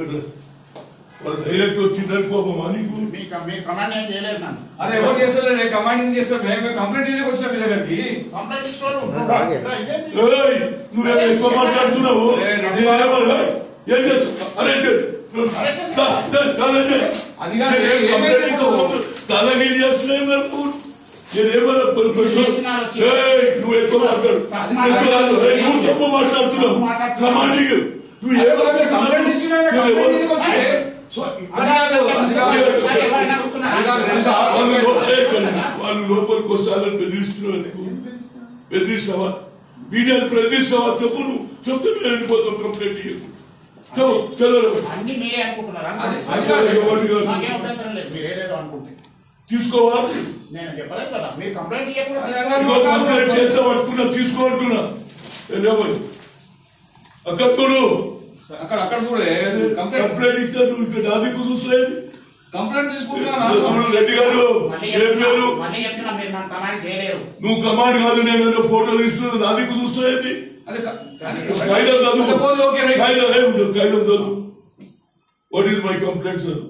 వాళ్ళు డైరెక్ట్ వచ్చిందని కోపమా నీకు మీ కం- మీరు కమాండ్ ఏం చేయలేదు నన్ను అరే ఎవరు చేస్తారు నేను కమాండింగ్ చేస్తాను మేము కంప్లైంట్ ఇవ్వడానికి వచ్చిన మీ దగ్గరికి కంప్లైంట్ ఇచ్చేవాడు నువ్వు రా, రా, ఇదేంటి? ఏయ్, నువ్వేమో ఎక్కువ మాట్లాడుతున్నావు ఏయ్, నడు. నేనేమో, ఏయ్, ఏం చేస్తావు అరే దా, దా, దా, దా, అది కాదు, నేనేం ఏమైంది కంప్లైంట్ ఇప్పుడు? ఇవ్వకపోతే తలగిరి చేస్తున్నాయి మరి ఫోన్. నేనేమన్నా పరి- పరి- చేస్తున్నారు వచ్చి. ఏయ్, నువ్వు ఎక్కువ మాట్లాడు అది చేస్తున్నారు. ఏయ్, నువ్వు తప్పు మాట్లాడుతున్నావు కమాండింగ్ నువ్వు ఏమో కంప్లైంట్ ఇచ్చిన కంప్లైంట్ ఇవ్వడానికి వచ్చి సో అది కాదు అది కాదు సరే, ఎవరిని అడుగుతున్నారు? అది కాదు తెలుసా? వాళ్ళు లోపలికి వాళ్ళు లోపలికి వస్తారని బెదిరిస్తున్నావు ఎందుకు బెదిరిస్తావా మీడియాని బెదిరిస్తావా చెప్పు నువ్వు చెప్తే మేము వెళ్ళిపోతాం కంప్లైంట్ ఇవ్వకు చెప్పు చదవరు అన్ని మీరే అనుకుంటున్నారు అది- అనుకుంటున్నారు. నాకేం అభ్యంతరం లేదు మీరు ఏదేదో అనుకుంటే తీసుకోవా నేను చెప్పలేదు కదా మీరు కంప్లైంట్ ఇవ్వకుండా అది తీసుకోండి. ఇదిగో కంప్లైంట్ చేస్తా పట్టుకున్నా తీసుకో అంటున్నా ఏమని అక్కడ చూడు అక్కడ అక్కడ చూడే కంప్లైంట్ కంప్లైంట్ ఇస్తే నువ్వు ఇక్కడ నా దిక్కు చూస్తలేదు కంప్లైంట్ తీసుకుంటున్నా చూడు రెడ్డి గారు మళ్ళీ ఏం చెప్తున్నా పేరు మళ్ళీ చెప్తున్నా మీరు నన్ను కమాండ్ చేయలేరు నువ్వు కమాండ్ కాదు నేను ఏదో ఫోటో తీస్తున్నా నా దిక్కు చూస్తలేదు అది క- కాగితం చదువు పోనీ, ఓకే, రైట్. కాగితం ఏం ఉంటుంది కాగితం చదువు వాట్ ఈస్ మై కంప్లైంట్ చదువు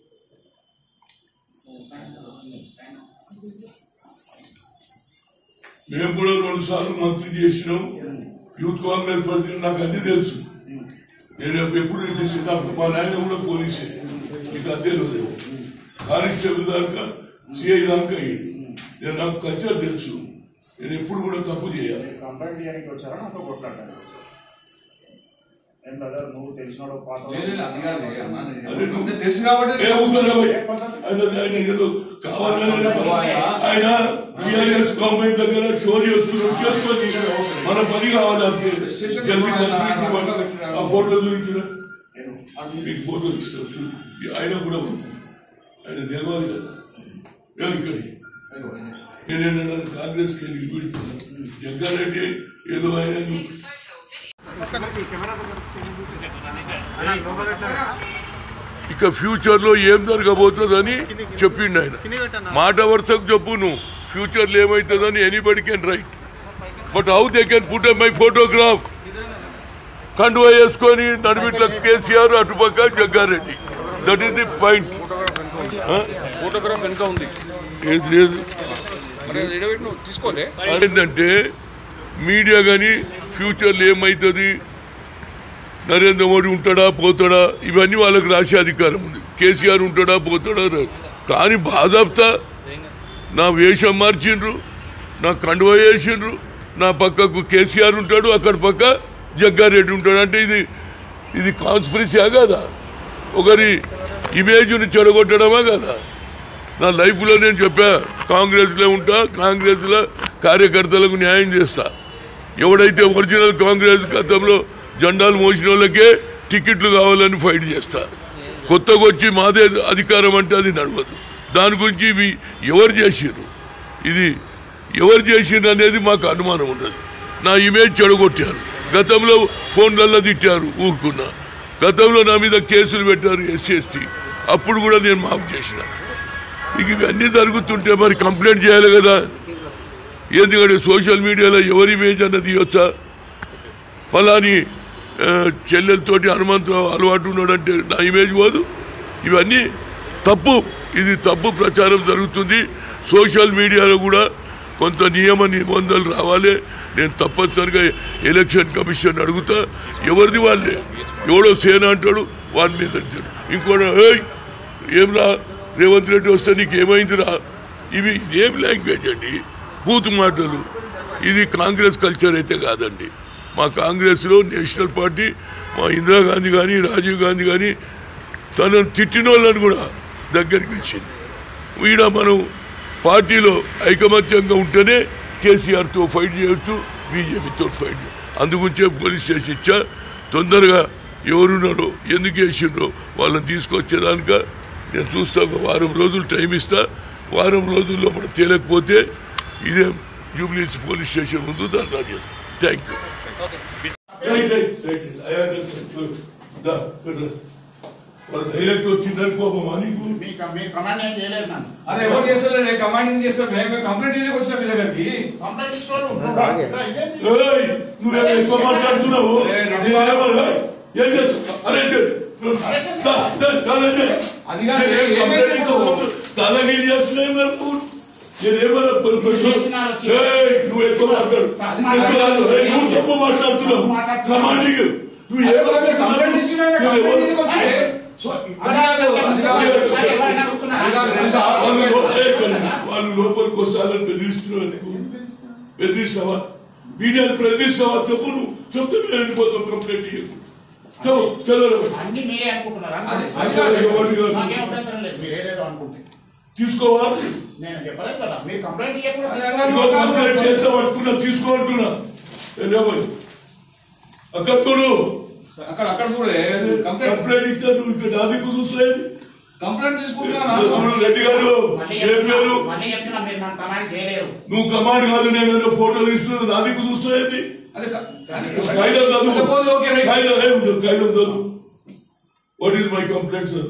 మేము కూడా రెండు సార్లు మంత్రి చేసినాం యూత్ కాంగ్రెస్ పార్టీ నాకు అన్ని తెలుసు నేను ఎప్పుడు ఇంటి సిద్ధాంతం మా నాయన కూడా పోలీసే నీకు అదే రోజు కానిస్టేబుల్ దాకా సిఐ దాకా అయ్యింది నేను నాకు కల్చర్ తెలుసు నేను ఎప్పుడు కూడా తప్పు చేయాలి మీరు కంప్లైంట్ చేయడానికి వచ్చారా నాతో కొట్లాడడానికి వచ్చారా ఏం బ్రదర్ నువ్వు తెలిసినోడు పాత లేదు, లేదు, అది కాదు అమ్మా, నేను- అదే నువ్వు- అంటే తెలుసు కాబట్టి ఏ ఊరుకోరా భయ్. ఆయన ఆయన ఏదో కావాలని ఆయన టీఆర్ఎస్ గవర్నమెంట్ దగ్గర షో చేస్తున్నారు చేసుకొని మన పని కావాలి అంతే జల్దీ కంప్లీట్ ఇవ్వండి. ఆ ఫోటో చూపించిన మీకు ఫోటో ఇస్తారు చూడు. ఆయన కూడా ఉంది. ఆయన తెలియాలి కదా ఏ ఇక్కడి నేనేనా కాంగ్రెస్ కి వెళ్ళి వీడుతున్నాను జగ్గారెడ్డి ఏదో ఆయన ఇక ఫ్యూచర్ లో ఏం జరగబోతుందని చెప్పిండు ఆయన మాట వరుసకు చెప్పు నువ్వు ఫ్యూచర్ లో ఏమవుతుందని anybody can write but how they can put my photograph కండువా వేసుకొని నడిమిట్ల కేసీఆర్ అటుపక్క Jaggareddy that is the point photograph వెనుక ఉంది ఏది లేదు మరి అది ఎడబెట్టి నువ్వు తీసుకోలే ఏంటంటే మీడియా కానీ ఫ్యూచర్లో ఏమవుతుంది నరేంద్ర మోడీ ఉంటాడా పోతాడా ఇవన్నీ వాళ్ళకి రాసే అధికారం ఉంది కేసీఆర్ ఉంటాడా పోతాడా రా- కానీ బాధాప్తా నా వేషం మార్చిండ్రు నా కండువ వేసిండ్రు నా పక్కకు కేసీఆర్ ఉంటాడు అక్కడ పక్క జగ్గారెడ్డి ఉంటాడు అంటే ఇది ఇది కాన్స్పిరసీయా కదా ఒకరి ఇమేజ్ని చెడగొట్టడమా కదా నా లైఫ్లో నేను చెప్పా కాంగ్రెస్లో ఉంటా కాంగ్రెస్లో కార్యకర్తలకు న్యాయం చేస్తా ఎవడైతే ఒరిజినల్ కాంగ్రెస్ గతంలో జెండాలు మోసిన వాళ్ళకే టికెట్లు కావాలని ఫైట్ చేస్తా కొత్తగా వచ్చి మాదే అధికారం అంటే అది నడవదు దాని గురించి ఇవి ఎవరు చేసిండ్రు ఇది ఎవరు చేసిండ్రు అనేది మాకు అనుమానం ఉన్నది నా ఇమేజ్ చెడగొట్టారు గతంలో ఫోన్లలో తిట్టారు ఊరుకున్నా గతంలో నా మీద కేసులు పెట్టారు ఎస్సీ ఎస్టీ అప్పుడు కూడా నేను మాఫ్ చేసిన ఇక ఇవన్నీ జరుగుతుంటే మరి కంప్లైంట్ చేయాలి కదా ఎందుకంటే సోషల్ మీడియాలో ఎవరి ఇమేజ్ అన్నది ఇవ్వచ్చా ఫలాని ఆ, చెల్లెలతోటి హనుమంతరావు అలవాటు ఉన్నాడంటే నా ఇమేజ్ పోదు ఇవన్నీ తప్పు ఇది తప్పు ప్రచారం జరుగుతుంది సోషల్ మీడియాలో కూడా కొంత నియమ నిబంధనలు రావాలి నేను తప్పనిసరిగా ఎలక్షన్ కమిషన్ అడుగుతా ఎవరిది వాళ్ళే ఎవడో సేన అంటాడు వాడి మీద అడిచాడు ఇంకోటి ఏయ్ ఏం రా రేవంత్ రెడ్డి వస్తే నీకు ఏమైందిరా ఇవి ఇదేం లాంగ్వేజ్ అండి బూత్ మాటలు ఇది కాంగ్రెస్ కల్చర్ అయితే కాదండి మా కాంగ్రెస్లో నేషనల్ పార్టీ మా ఇందిరాగాంధీ కానీ రాజీవ్ గాంధీ కానీ తనను తిట్టిన వాళ్ళని కూడా దగ్గరికి ఇచ్చింది ఈడ మనం పార్టీలో ఐకమత్యంగా ఉంటేనే కేసీఆర్తో ఫైట్ చేయొచ్చు బీజేపీతో ఫైట్ చేయొచ్చు అందుగురించే పోలీస్ స్టేషన్ ఇచ్చా తొందరగా ఎవరున్నారో ఎందుకు వేసిండ్రో వాళ్ళని తీసుకొచ్చేదానిక నేను చూస్తా ఒక వారం రోజులు టైం ఇస్తా వారం రోజుల్లో మనం తేలకపోతే ఇదే జూబ్లీస్ పోలీస్ స్టేషన్ ముందు ధర్నా చేస్తాం thank you right right right I understand దా వాళ్ళు డైరెక్ట్ వచ్చిందని కోపమా నీకు మీ కం- మీరు కమాండ్ ఏం చేయలేదు నన్ను అరే ఎవరు చేస్తారు నేను కమాండింగ్ చేస్తాను మేము కంప్లైంట్ ఇవ్వడానికి వచ్చిన మీ దగ్గరికి కంప్లైంట్ ఇచ్చేవాడు నువ్వు రా, రా, ఇదేంటి? ఏయ్, నువ్వేమో ఎక్కువ మాట్లాడుతున్నావు ఏ, నడు. నేనేమో, ఏయ్, ఏం చేస్తావు అరే దా, దా, కాలేజీ. అది కాదు, నేను ఏమైంది కంప్లైంట్ ఇప్పుడు? ఇవ్వకపోతే దాదాగిరి చేస్తున్నాయి మరి నువ్వు. నేనేమన్నా పరి- పరిశోధన- చేస్తున్నారు వచ్చి. ఏయ్, నువ్వు ఎక్కువ మాట్లాడు అది పరిశోధన- ఏయ్, నువ్వు తక్కువ మాట్లాడుతున్నావు కమాండింగ్ నువ్వు అదే ఏమన్నా కదా, కంప్లైంట్ ఇచ్చినా నువ్వు కంప్లైంట్ ఎవరు- ఎందుకు వచ్చి? సో, అది కాదు, అది కాదు. అది కాదు, రెండు సార్లు వాళ్ళు ఆర్గ్యుమెంట్ లో- ఏయ్, వాళ్ళు లోపలికి వస్తారని బెదిరిస్తున్నావు ఎందుకు బెదిరిస్తావా మీడియాను బెదిరిస్తావా చెప్పు నువ్వు చెప్తే మేము వెళ్ళిపోతాం కంప్లైంట్ ఇవ్వకుండా చెప్పు చదవరు అన్ని మీరే అనుకుంటున్నారు అది- అనుకుంటున్నారు. అది కాదు, ఎవరు కాదు. నాకేం అభ్యంతరం లేదు మీరు ఏదేదో అనుకుంటే తీసుకోవా నేను చెప్పలేదు కదా మీరు కంప్లైంట్ ఇవ్వకుండా అదే తీసుకోండి. ఇదిగో కంప్లైంట్ చేస్తే పట్టుకున్నా తీసుకోమంటున్నా ఏమని అక్కడ చూడు అక్కడ అక్కడ చూడే కంప్లైంట్ కంప్లైంట్ ఇస్తే నువ్వు ఇక్కడ నా దిక్కు చూస్తలేదు కంప్లైంట్ తీసుకుంటున్నా చూడు రెడ్డి గారు మళ్ళీ ఏం పేరు చెప్తున్నా మళ్ళీ చెప్తున్నా మీరు నన్ను కమాండ్ చేయలేరు నువ్వు కమాండ్ కాదు నేను ఏదో ఫోటో తీస్తున్నా నా దిక్కు చూస్తలేదు అదే క- కాగితం చదువు Suppose okay, right. కాగితం ఏముంటుంది కాగితం చదువు what is my complaint sir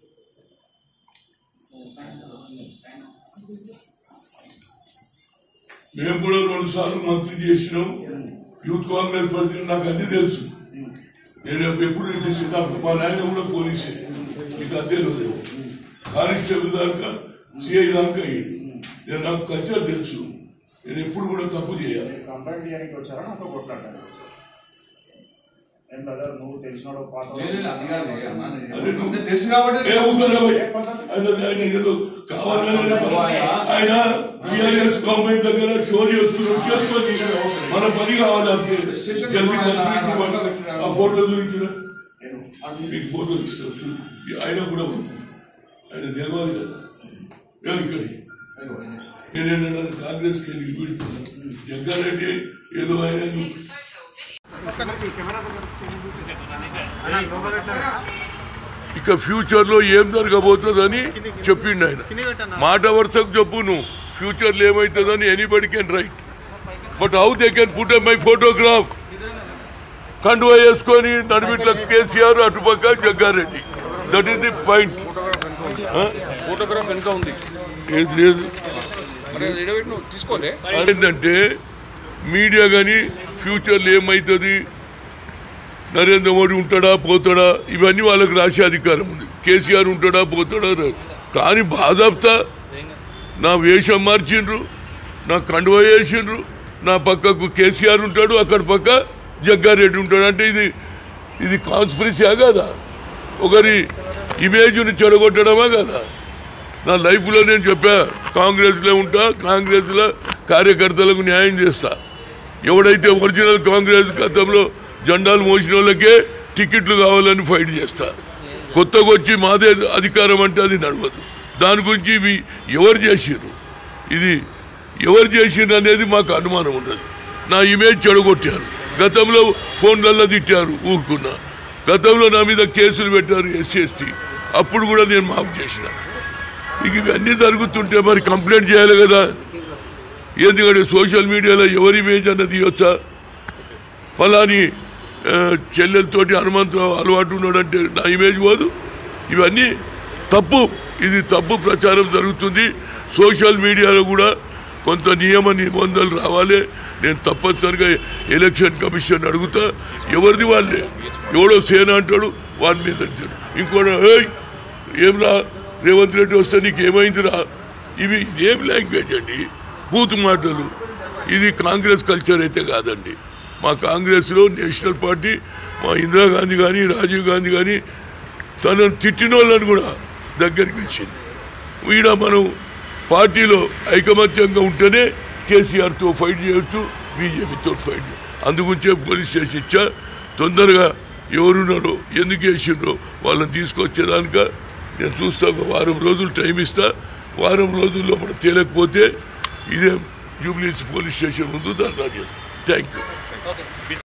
మేము కూడా రెండు సార్లు మంత్రి చేసినాం యూత్ కాంగ్రెస్ పార్టీ నాకు అన్ని తెలుసు నేను ఎప్పుడు ఇంటి నాకు మా నాయన కూడా పోలీసే మీకు అదే రోజు కానిస్టేబుల్ దాకా సిఐ దాకా అయ్యింది నేను నాకు కల్చర్ తెలుసు నేను ఎప్పుడు కూడా తప్పు చేయాలి మీరు కంప్లైంట్ చేయడానికి వచ్చారా నాతో కొట్లాడడానికి వచ్చారా ఏం బ్రదర్ నువ్వు తెలిసినాడు పాత లేదు, లేదు, అది కాదు అన్న, అదే నువ్వు- నేను తెలుసు కాబట్టి ఏ ఊరుకోరా భయ్. ఆయన ఆయన ఏదో కావాలని ఆయన టీఆర్ఎస్ గవర్నమెంట్ దగ్గర షో చేస్తున్నారు చేసుకొని మన పని కావాలి అంతే జల్దీ కంప్లీట్ ఇవ్వండి. ఆ ఫోటో చూపించిన నేను మీకు ఫోటో ఇస్తాను చూడు. ఆయన కూడా ఉంది. ఆయన తెలవాలి కదా ఏ ఇక్కడ నేనేనా కాంగ్రెస్ కి వెళ్ళి పెడుతున్నాను జగ్గారెడ్డి ఏదో ఆయన ఇక ఫ్యూచర్ లో ఏం జరగబోతుందని చెప్పిండు ఆయన మాట వరుసకు చెప్పు నువ్వు ఫ్యూచర్ లో ఏమవుతుందని anybody can write but how they can put my photograph కండువా వేసుకొని నడిమిట్ల కేసీఆర్ అటుపక్క Jaggareddy that is the point photograph వెనుక ఉంది ఏది లేదు మరి అది ఎడబెట్టి నువ్వు తీసుకోలే ఏంటంటే మీడియా కానీ ఫ్యూచర్లో ఏమవుతుంది నరేంద్ర మోడీ ఉంటాడా పోతాడా ఇవన్నీ వాళ్ళకి రాసే అధికారం ఉంది కేసీఆర్ ఉంటాడా పోతాడా రా- కానీ బాధాప్తా నా వేషం మార్చిండ్రు నా కండువ వేసిండ్రు నా పక్కకు కేసీఆర్ ఉంటాడు అక్కడ పక్క జగ్గారెడ్డి ఉంటాడు అంటే ఇది ఇది కాన్స్పిరసీయా కదా ఒకరి ఇమేజ్ని చెడగొట్టడమా కదా నా లైఫ్లో నేను చెప్పా కాంగ్రెస్లో ఉంటా కాంగ్రెస్లో కార్యకర్తలకు న్యాయం చేస్తా ఎవడైతే ఒరిజినల్ కాంగ్రెస్ గతంలో జెండాలు మోసిన వాళ్ళకే టికెట్లు కావాలని ఫైట్ చేస్తా కొత్తగా వచ్చి మాదే అధికారం అంటే అది నడవదు దాని గురించి ఇవి ఎవరు చేసిండ్రు ఇది ఎవరు చేసిండ్రు అనేది మాకు అనుమానం ఉన్నది నా ఇమేజ్ చెడగొట్టారు గతంలో ఫోన్లలో తిట్టారు ఊరుకున్నా గతంలో నా మీద కేసులు పెట్టారు ఎస్సీ ఎస్టీ అప్పుడు కూడా నేను మాఫ్ చేసిన ఇక ఇవన్నీ జరుగుతుంటే మరి కంప్లైంట్ చేయాలి కదా ఎందుకంటే సోషల్ మీడియాలో ఎవరి ఇమేజ్ అన్నది ఇవ్వచ్చా ఫలాని ఆ, చెల్లెలతోటి హనుమంతరావు అలవాటు ఉన్నాడంటే నా ఇమేజ్ పోదు ఇవన్నీ తప్పు ఇది తప్పు ప్రచారం జరుగుతుంది సోషల్ మీడియాలో కూడా కొంత నియమ నిబంధనలు రావాలి నేను తప్పనిసరిగా ఎలక్షన్ కమిషన్ అడుగుతా ఎవరిది వాళ్ళే ఎవడో సేన అంటాడు వాడి మీద అడిచాడు ఇంకోటి ఏయ్ ఏం రా రేవంత్ రెడ్డి వస్తే నీకు ఏమైందిరా ఇవి ఇదేం లాంగ్వేజ్ అండి బూత్ మాటలు ఇది కాంగ్రెస్ కల్చర్ అయితే కాదండి మా కాంగ్రెస్లో నేషనల్ పార్టీ మా ఇందిరాగాంధీ కానీ రాజీవ్ గాంధీ కానీ తనను తిట్టిన వాళ్ళని కూడా దగ్గరికి ఇచ్చింది ఈడ మనం పార్టీలో ఐకమత్యంగా ఉంటేనే కేసీఆర్తో ఫైట్ చేయొచ్చు బీజేపీతో ఫైట్ చేయొచ్చు అందుగురించే పోలీస్ స్టేషన్ ఇచ్చా తొందరగా ఎవరున్నారో ఎందుకు వేసిండ్రో వాళ్ళని తీసుకొచ్చేదానిక నేను చూస్తా ఒక వారం రోజులు టైం ఇస్తా వారం రోజుల్లో మనం తేలకపోతే ఇదే జూబ్లీస్ పోలీస్ స్టేషన్ ముందు ధర్నా చేస్తాం థ్యాంక్ యూ